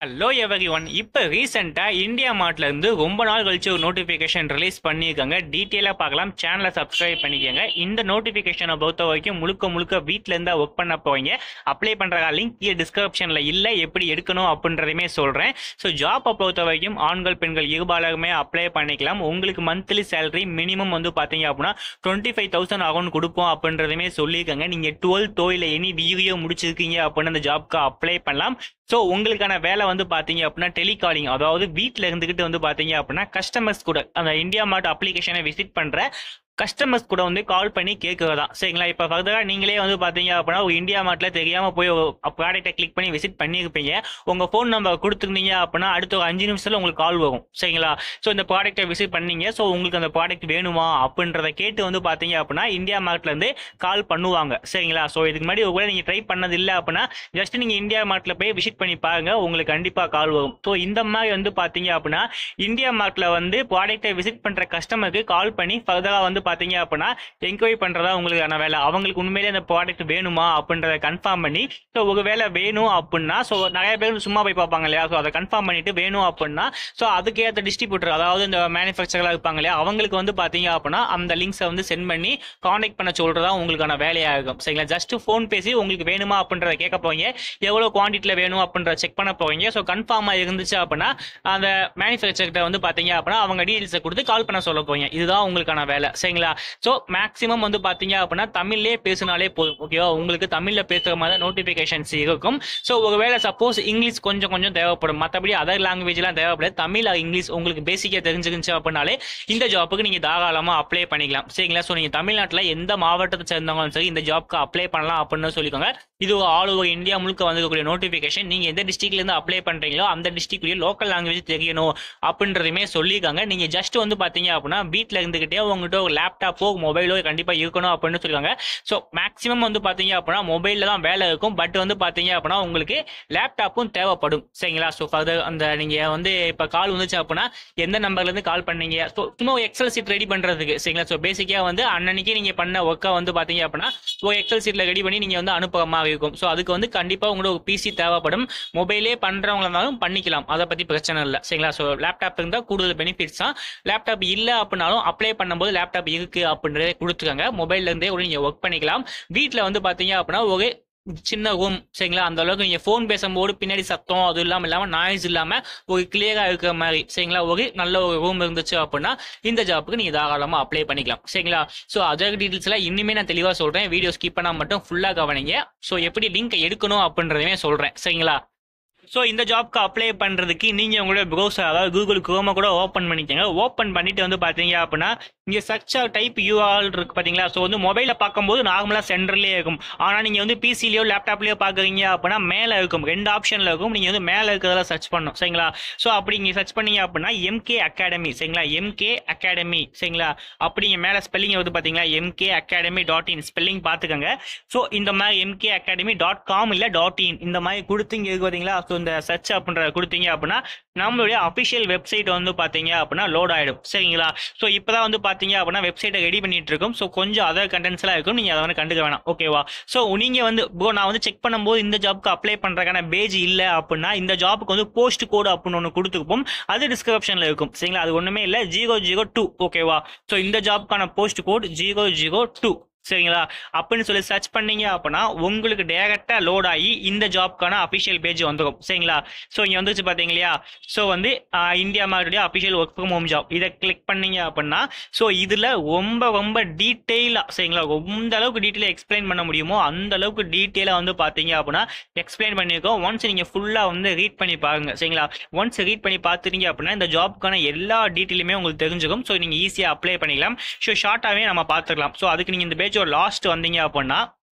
hello every one இப்போ ரீசெண்டாக India மார்ட்ல இருந்து ரொம்ப நாள் கழிச்சு ஒரு நோட்டிஃபிகேஷன் ரிலீஸ் பண்ணியிருக்காங்க டீட்டெயிலாக பார்க்கலாம் சேனலை சப்ஸ்கிரைப் பண்ணிக்கோங்க இந்த நோட்டிஃபிகேஷனை பொறுத்த வரைக்கும் முழுக்க முழுக்க வீட்டில் இருந்தால் ஒர்க் பண்ண போவீங்க அப்ளை பண்ணுற லிங்க் கீழே டிஸ்கிரிப்ஷனில் இல்லை எப்படி எடுக்கணும் அப்படின்றதையுமே சொல்கிறேன் ஸோ ஜாப்பை பொறுத்த வரைக்கும் ஆண்கள் பெண்கள் இருபாலருமே அப்ளை பண்ணிக்கலாம் உங்களுக்கு மந்த்லி சேலரி மினிமம் வந்து பார்த்தீங்க அப்படின்னா டுவெண்ட்டி ஃபைவ் தௌசண்ட் ஆகும்னு கொடுப்போம் அப்படின்றதுமே சொல்லியிருக்காங்க நீங்கள் டுவெல்த்தோ இல்லை எனி டிகிரியோ முடிச்சிருக்கீங்க அப்படின்னு அந்த ஜாப்க்கு அப்ளை பண்ணலாம் ஸோ உங்களுக்கான வேலை வந்து பார்த்தீங்க அப்படின்னா டெலிகாலிங் அதாவது வீட்டில் இருந்துக்கிட்டு வந்து பார்த்தீங்க அப்படின்னா கஸ்டமர்ஸ் கூட அந்த இந்தியா மார்ட் அப்ளிகேஷனை விசிட் பண்ணுற கஸ்டமர்ஸ் கூட வந்து கால் பண்ணி கேட்கறதா சரிங்களா இப்போ ஃபர்தராக நீங்களே வந்து பார்த்தீங்க அப்படின்னா ஒரு இந்தியா மார்ட்டில் தெரியாமல் போய் ப்ராடக்ட்டை கிளிக் பண்ணி விசிட் பண்ணியிருப்பீங்க உங்கள் ஃபோன் நம்பர் கொடுத்துருந்தீங்க அப்படின்னா அடுத்த ஒரு அஞ்சு நிமிஷத்தில் உங்களுக்கு கால் வரும் சரிங்களா ஸோ இந்த ப்ராடக்ட்டை விசிட் பண்ணீங்க ஸோ உங்களுக்கு அந்த ப்ராடக்ட் வேணுமா அப்படின்றத கேட்டு வந்து பார்த்தீங்க அப்படின்னா இந்தியா மார்ட்லேருந்து கால் பண்ணுவாங்க சரிங்களா ஸோ இதுக்கு முன்னாடி ஒருவேளை நீங்கள் ட்ரை பண்ணது இல்லை அப்படின்னா ஜஸ்ட் நீங்கள் இந்தியா மார்ட்டில் போய் விசிட் பண்ணி பாருங்க உங்களுக்கு கண்டிப்பாக கால் வரும் ஸோ இந்த மாதிரி வந்து பார்த்தீங்க அப்படின்னா இந்தியா மார்ட்டில் வந்து ப்ராடக்ட்டை விசிட் பண்ணுற கஸ்டமருக்கு கால் பண்ணி ஃபர்தராக வந்து பார்த்தீங்க அப்படின்னா என்கொயரி பண்ணுறதா உங்களுக்கான வேலை அவங்களுக்கு உண்மையிலே அந்த ப்ராடக்ட் வேணுமா அப்படின்றத கன்ஃபார்ம் பண்ணி ஸோ ஒரு வேலை வேணும் அப்படின்னா ஸோ நிறைய பேர் சும்மா போய் பார்ப்பாங்க இல்லையா ஸோ அதை கன்ஃபார்ம் பண்ணிட்டு வேணும் அப்படின்னா ஸோ அதுக்கேற்ற டிஸ்ட்ரிபியூட்டர் அதாவது இந்த மேனுஃபேக்சராக இருப்பாங்க இல்லையா அவங்களுக்கு வந்து பார்த்தீங்க அப்படின்னா அந்த லிங்க்ஸை வந்து சென்ட் பண்ணி காண்டாக்ட் பண்ண சொல்றதா உங்களுக்கான வேலையாக இருக்கும் சரிங்களா ஜஸ்ட் ஃபோன் பேசி உங்களுக்கு வேணுமா அப்படின்றத கேட்க போவீங்க எவ்வளோ குவான்டிட்டியில் வேணும் அப்படின்றத செக் பண்ண போவீங்க ஸோ கன்ஃபார்மாக இருந்துச்சு அப்படின்னா அந்த மேனுஃபேக்சர்கிட்ட வந்து பார்த்தீங்க அப்படின்னா அவங்க டீட்டெயில்ஸை கொடுத்து கால் பண்ண சொல்ல போவீங்க இதுதான் உங்களுக்கான வேலை சரிங்களா ஸோ மேக்ஸிமம் வந்து பார்த்தீங்க அப்படின்னா தமிழ்லேயே பேசினாலே போதும் ஓகேவா உங்களுக்கு தமிழில் பேசுகிற மாதிரி நோட்டிஃபிகேஷன்ஸ் இருக்கும் ஸோ ஒருவேளை சப்போஸ் இங்கிலீஷ் கொஞ்சம் கொஞ்சம் தேவைப்படும் மற்றபடி அதர் லாங்குவேஜ்லாம் தேவைப்படாது தமிழ் or இங்கிலீஷ் உங்களுக்கு பேசிக்காக தெரிஞ்சுக்கிச்சு அப்படின்னாலே இந்த ஜாப்புக்கு நீங்கள் தாராளமாக அப்ளை பண்ணிக்கலாம் சரிங்களா ஸோ நீங்கள் தமிழ்நாட்டில் எந்த மாவட்டத்தை சேர்ந்தவங்களும் சரி இந்த ஜாப்க்கு அப்ளை பண்ணலாம் அப்படின்னு சொல்லிக்கோங்க இது ஆல் ஓவர் இந்தியா முழுக்க வந்துக்கூடிய நோட்டிஃபிகேஷன் நீங்கள் எந்த டிஸ்ட்ரிக்ட்லேருந்து அப்ளை பண்ணுறீங்களோ அந்த டிஸ்ட்ரிக்ட்லேயே லோக்கல் லாங்குவேஜ் தெரியணும் அப்படின்றதையுமே சொல்லியிருக்காங்க நீங்கள் ஜஸ்ட் வந்து பார்த்தீங்க அப்படின்னா வீட்டில் இருந்துக்கிட்டே உங்ககிட்ட ஒரு லேப்டாப்போ மொபைலோ கண்டிப்பாக இருக்கணும் அப்படின்னு சொல்லியிருக்காங்க ஸோ மேக்ஸிமம் வந்து பார்த்தீங்க அப்படின்னா மொபைலில் தான் வேலை இருக்கும் பட் வந்து பார்த்தீங்க அப்படின்னா உங்களுக்கு லேப்டாப்பும் தேவைப்படும் சரிங்களா ஸோ ஃபர்தர் அந்த நீங்கள் வந்து இப்போ கால் வந்துச்சு அப்படின்னா எந்த நம்பர்லேருந்து கால் பண்ணீங்க ஸோ சும்மா ஒரு எக்ஸல் சீட் ரெடி பண்ணுறதுக்கு சரிங்களா ஸோ பேசிக்காக வந்து அன்னன்னைக்கு நீங்கள் பண்ண ஒர்க்கை வந்து பார்த்தீங்க அப்படின்னா ஒரு எக்ஸல் சீட்டில் ரெடி பண்ணி நீங்கள் வந்து அனுப்புற மாதிரி இருக்கும் ஸோ அதுக்கு வந்து கண்டிப்பாக உங்களுக்கு ஒரு பிசி தேவைப்படும் மொபைலே பண்ணுறவங்களா இருந்தாலும் பண்ணிக்கலாம் அதை பற்றி பிரச்சனை இல்லை சரிங்களா ஸோ லேப்டாப் இருந்தால் கூடுதல் பெனிஃபிட்ஸ் தான் லேப்டாப் இல்லை அப்படின்னாலும் அப்ளை பண்ணும்போது லேப்டாப் இருக்குது அப்படின்றதே கொடுத்துருக்காங்க மொபைல்ல இருந்தே ஒரு நீங்கள் ஒர்க் பண்ணிக்கலாம் வீட்டில் வந்து பார்த்தீங்க அப்படின்னா ஒரு சின்ன ரூம் சரிங்களா அந்த அளவுக்கு நீங்கள் ஃபோன் பேசும்போது பின்னாடி சத்தம் அது இல்லாமல் இல்லாமல் நாய்ஸ் இல்லாமல் ஒரு கிளியராக இருக்கிற மாதிரி சரிங்களா ஒரு நல்ல ஒரு ரூம் இருந்துச்சு அப்படின்னா இந்த ஜாப்புக்கு நீங்கள் தாராளமாக அப்ளை பண்ணிக்கலாம் சரிங்களா ஸோ அதர் டீட்டெயில்ஸ்லாம் இன்னுமே நான் தெளிவாக சொல்கிறேன் வீடியோ ஸ்கிப் பண்ணால் மட்டும் ஃபுல்லாக கவனிங்க ஸோ எப்படி லிங்க் எடுக்கணும் அப்படின்றதையுமே சொல்கிறேன் சரிங்களா ஸோ இந்த ஜாப்க்கு அப்ளை பண்ணுறதுக்கு நீங்கள் உங்களோட ப்ரௌசர் அதாவது கூகுள் குரோமை கூட ஓப்பன் பண்ணிக்கோங்க ஓப்பன் பண்ணிட்டு வந்து பார்த்தீங்க அப்படின்னா இங்கே சர்ச் டைப் யூஆல் இருக்கு பார்த்தீங்களா ஸோ வந்து மொபைலில் பார்க்கும்போது நார்மலாக சென்டர்லேயே இருக்கும் ஆனால் நீங்கள் வந்து பிசிலையோ லேப்டாப்லேயோ பார்க்குறீங்க அப்படின்னா மேலே இருக்கும் ரெண்டு ஆப்ஷனில் இருக்கும் நீங்கள் வந்து மேலே இருக்கிறதெல்லாம் சர்ச் பண்ணணும் சரிங்களா ஸோ அப்படி நீங்கள் சர்ச் பண்ணீங்க அப்படின்னா எம்கே அகாடமி சரிங்களா எம்கே அகாடமி சரிங்களா அப்படி இங்கே மேலே ஸ்பெல்லிங் வந்து பார்த்தீங்களா MK academy dot in spelling பார்த்துக்கோங்க ஸோ இந்த மாதிரி எம்கே அகாடமி டாட் காம் இல்லை டாட் இன் இந்த மாதிரி கொடுத்து இங்கே இருக்கு பார்த்தீங்களா ஸோ இந்த சர்ச் அப்படின்றத கொடுத்தீங்க அப்படின்னா நம்மளுடைய அஃபிஷியல் வெப்சைட் வந்து பார்த்தீங்க அப்படின்னா லோட் ஆகிடும் சரிங்களா ஸோ இப்போ தான் வந்து பார்த்தீங்க அப்படின்னா வெப்சைட்டை ரெடி பண்ணிட்டு இருக்கும் ஸோ கொஞ்சம் அதர் கண்டென்ட்ஸ்லாம் இருக்கும் நீங்கள் அதை வந்து கண்டுக்க வேணாம் ஓகேவா ஸோ நீங்கள் வந்து ப்ரோ நான் வந்து செக் பண்ணும்போது இந்த ஜாப்க்கு அப்ளை பண்ணுறதுக்கான பேஜ் இல்லை அப்படின்னா இந்த ஜாப்புக்கு வந்து போஸ்ட் கோடு அப்படின்னு ஒன்று கொடுத்துருப்போம் அது டிஸ்கிரிப்ஷனில் இருக்கும் சரிங்களா அது ஒன்றுமே இல்லை ஜீரோ ஜீரோ டூ ஓகேவா ஸோ இந்த ஜாப்க்கான post code zero zero two சரிங்களா அப்படின்னு சொல்லி சர்ச் பண்ணீங்க அப்படின்னா உங்களுக்கு டேரெக்டாக லோட் ஆகி இந்த ஜாப்க்கான அஃபிஷியல் பேஜ் வந்துடும் சரிங்களா ஸோ இங்கே வந்துச்சு பார்த்தீங்க இல்லையா ஸோ வந்து ஆஹ், இந்தியா மார்க்கெட்டுடைய official work from home job இதை கிளிக் பண்ணீங்க அப்படின்னா ஸோ இதில் ரொம்ப ரொம்ப டீட்டெயிலாக சரிங்களா எந்த அளவுக்கு டீட்டெயிலாக எக்ஸ்பிளைன் பண்ண முடியுமோ அந்த அளவுக்கு டீட்டெயிலாக வந்து பார்த்தீங்க அப்படின்னா எக்ஸ்பிளைன் பண்ணியிருக்கோம் ஒன்ஸ் நீங்கள் ஃபுல்லாக வந்து ரீட் பண்ணி பாருங்க சரிங்களா ஒன்ஸ் ரீட் பண்ணி பார்த்துட்டீங்க அப்படின்னா இந்த ஜாப்க்கான எல்லா டீட்டெயிலுமே உங்களுக்கு தெரிஞ்சுக்கும் ஸோ நீங்கள் ஈஸியாக அப்ளை பண்ணிக்கலாம் ஸோ ஷார்ட்டாகவே நம்ம பார்த்துக்கலாம் ஸோ அதுக்கு நீங்கள் இந்த பேஜோட லாஸ்ட் வந்தீங்க அப்படின்னா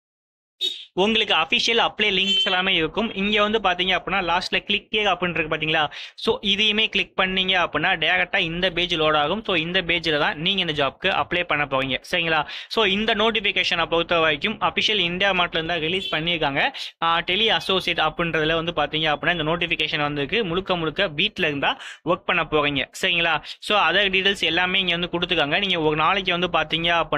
உங்களுக்கு அஃபிஷியல் அப்ளை லிங்க்ஸ் எல்லாமே இருக்கும் இங்கே வந்து பார்த்தீங்க அப்படின்னா லாஸ்ட்டில் கிளிக் அப்படின்னு இருக்கு பார்த்தீங்களா ஸோ இதையுமே கிளிக் பண்ணீங்க அப்படின்னா டேரெக்டாக இந்த பேஜ் லோட் ஆகும் ஸோ இந்த பேஜில் தான் நீங்கள் இந்த ஜாப்க்கு அப்ளை பண்ண போவீங்க சரிங்களா ஸோ இந்த நோட்டிஃபிகேஷனை பொறுத்த வரைக்கும் அஃபிஷியல் இந்தியா மார்ட்ல இருந்தால் ரிலீஸ் பண்ணியிருக்காங்க டெலி அசோசியேட் அப்படின்றதுல வந்து பார்த்தீங்க அப்படின்னா இந்த நோட்டிஃபிகேஷன் வந்திருக்கு முழுக்க முழுக்க வீட்டில் இருந்தால் ஒர்க் பண்ண போவீங்க சரிங்களா ஸோ அதர் டீடைல்ஸ் எல்லாமே இங்கே வந்து கொடுத்துருக்காங்க நீங்கள் ஒரு நாளைக்கு வந்து பார்த்தீங்க அப்படின்னா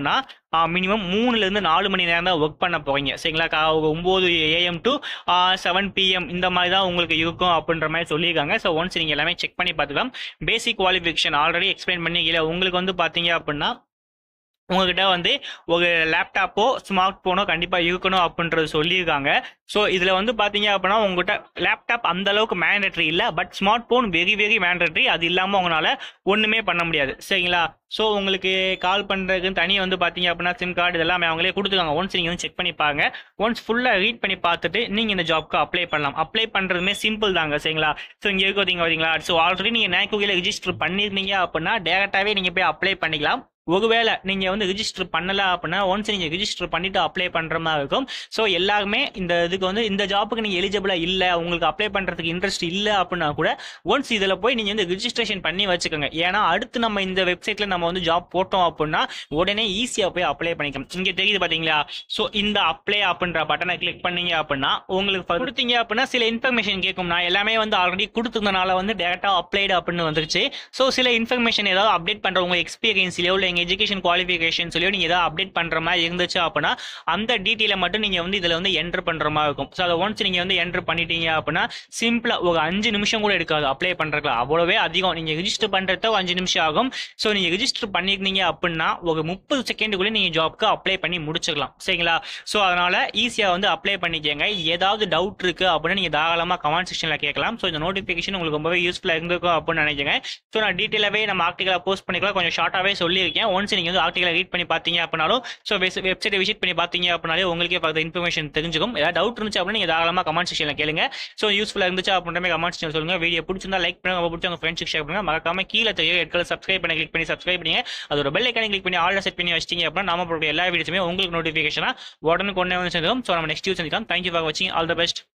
மினிமம் மூணுலேருந்து நாலு மணி நேரம் தான் ஒர்க் பண்ண போறீங்க சரிங்களா கா ஒம்பது ஏஎம் டு செவன் பிஎம் இந்த மாதிரி தான் உங்களுக்கு இருக்கும் அப்படின்ற மாதிரி சொல்லியிருக்காங்க ஸோ ஒன்ஸ் நீங்கள் எல்லாமே செக் பண்ணி பார்த்துக்கலாம் பேசிக் குவாலிஃபிகேஷன் ஆல்ரெடி எக்ஸ்பிளைன் பண்ணி இல்லை உங்களுக்கு வந்து பார்த்தீங்க அப்படின்னா உங்ககிட்ட வந்து ஒரு லேப்டாப்போ ஸ்மார்ட் ஃபோனோ கண்டிப்பாக இருக்கணும் அப்படின்றது சொல்லியிருக்காங்க ஸோ இதில் வந்து பார்த்தீங்க அப்படின்னா உங்ககிட்ட லேப்டாப் அந்த அளவுக்கு மேண்டட்ரி இல்லை but smartphone very very mandatory அது இல்லாமல் உங்களால் ஒன்றுமே பண்ண முடியாது சரிங்களா ஸோ உங்களுக்கு கால் பண்ணுறதுக்கு தனி வந்து பார்த்தீங்க அப்படின்னா சிம் கார்டு இதெல்லாம் அவங்களே கொடுத்துருக்காங்க ஒன்ஸ் நீங்கள் வந்து செக் பண்ணி பாருங்க ஒன்ஸ் ஃபுல்லாக ரீட் பண்ணி பார்த்துட்டு நீங்கள் இந்த ஜாப்க்கு அப்ளை பண்ணலாம் அப்ளை பண்ணுறதுமே சிம்பிள் தாங்க சரிங்களா ஸோ இங்கே இருக்கீங்க வரீங்களா ஸோ ஆல்ரெடி நீங்கள் நேக்குகையில் ரிஜிஸ்டர் பண்ணியிருந்தீங்க அப்படின்னா டேரெக்டாகவே நீங்கள் போய் அப்ளை பண்ணிக்கலாம் ஒருவேளை நீங்கள் வந்து ரிஜிஸ்டர் பண்ணல அப்படின்னா ஒன்ஸ் நீங்கள் ரிஜிஸ்டர் பண்ணிட்டு அப்ளை பண்ணுற மாதிரி இருக்கும் ஸோ எல்லாருமே இந்த இதுக்கு வந்து இந்த ஜாப்புக்கு நீங்கள் எலிஜிபிளாக இல்லை உங்களுக்கு அப்ளை பண்ணுறதுக்கு இன்ட்ரெஸ்ட் இல்லை அப்படின்னா கூட ஒன்ஸ் இதில் போய் நீங்கள் வந்து ரிஜிஸ்ட்ரேஷன் பண்ணி வச்சுக்கோங்க ஏன்னா அடுத்து நம்ம இந்த வெப்சைட்டில் நம்ம வந்து ஜாப் போட்டோம் அப்படின்னா உடனே ஈஸியாக போய் அப்ளை பண்ணிக்கலாம் இங்கே தெரியுது பார்த்தீங்களா ஸோ இந்த அப்ளை அப்படின்ற பட்டனை கிளிக் பண்ணீங்க அப்படின்னா உங்களுக்கு கொடுத்தீங்க அப்படின்னா சில இன்ஃபர்மேஷன் கேட்கும் நான் எல்லாமே வந்து ஆல்ரெடி கொடுத்துருந்தனால வந்து டேரெக்டாக அப்ளைடு அப்படின்னு வந்துருச்சு ஸோ சில இன்ஃபர்மேஷன் ஏதாவது அப்டேட் பண்ணுற உங்கள் எக்ஸ்பீரியன்ஸ்லையோ இல்லை எங்கள் எஜுகேஷன் குவாலிஃபிகேஷன்ஸ்லையோ நீங்கள் ஏதாவது அப்டேட் பண்ணுற மாதிரி இருந்துச்சு அப்படின்னா அந்த டீட்டெயிலை மட்டும் நீங்கள் வந்து இதில் வந்து என்ட்ரு பண்ணுற மாதிரி இருக்கும் ஸோ அதை ஒன்ஸ் நீங்கள் வந்து என்ட்ரு பண்ணிட்டீங்க அப்படின்னா சிம்பிளாக ஒரு அஞ்சு நிமிஷம் கூட எடுக்காது அப்ளை பண்ணுறதுக்கு அவ்வளோவே அதிகம் நீங்கள் ரிஜிஸ்டர் பண்ணுறத ஒரு அஞ்சு நிமிஷம் ஆகும் ஸோ நீங்கள் ரிஜிஸ்டர் பண்ணியிருந்தீங்க அப்படின்னா ஒரு முப்பது செகண்டுக்குள்ளே நீங்கள் ஜாப்க்கு அப்ளை பண்ணி முடிச்சுக்கலாம் சரிங்களா ஸோ அதனால் ஈஸியாக வந்து அப்ளை பண்ணிக்கங்க ஏதாவது டவுட் இருக்குது அப்படின்னா நீங்கள் தாராளமாக கமெண்ட் செக்ஷனில் கேட்கலாம் ஸோ இந்த நோட்டிஃபிகேஷன் உங்களுக்கு ரொம்பவே யூஸ்ஃபுல்லாக இருந்திருக்கும் அப்படின்னு நினைக்கிறேன் ஸோ நான் டீட்டெயிலாகவே நம்ம ஆர்டிகலாக போஸ்ட் பண்ணிக்கலாம் கொஞ்சம் ஷார்ட்டாகவே சொல்லியிருக்கேன் ஒன்ஸ் நீங்கள் வந்து ஆர்டிகலை ரீட் பண்ணி பார்த்தீங்க அப்படின்னாலும் ஸோ வெப்சைட்டை விசிட் பண்ணி பார்த்தீங்க அப்படின்னாலே உங்களுக்கே பார்த்த இன்ஃபர்மேஷன் தெரிஞ்சுக்கும் ஏதாவது டவுட் இருந்துச்சு அப்படின்னா நீங்கள் தாராளமாக கமெண்ட் செக்ஷனில் கேளுங்க ஸோ யூஸ்ஃபுல்லாக இருந்துச்சு அப்படின்ற கமெண்ட் செக்ஷன் சொல்லுங்க வீடியோ பிடிச்சிருந்தா லைக் பண்ணுங்க ரொம்ப பிடிச்ச உங்கள் ஃப்ரெண்ட்ஸ் ஷேர் பண்ணுங்க மறக்காம கீழே தெரிய ரெட் கலர் சப்ஸ்கிரைப் பண்ணி கிளிக் பண்ணி சப்ஸ்கிரைப் பண்ணி அதோட பெல் ஐக்கானை கிளிக் பண்ணி ஆல்ரெடி செட் பண்ணி வச்சிட்டீங்க அப்படின்னா நம்ம போடுற எல்லா வீடியோஸுமே உங்களுக்கு நோட்டிஃபிகேஷனாக உடனுக்கு ஒன்றே வந்து சேர்ந்துடும் ஸோ நம்ம நெக்ஸ்ட் யூஸ் சந்திக்கலாம் தேங்க்யூ ஃபார் வாட்சிங் ஆல் த பெஸ்ட்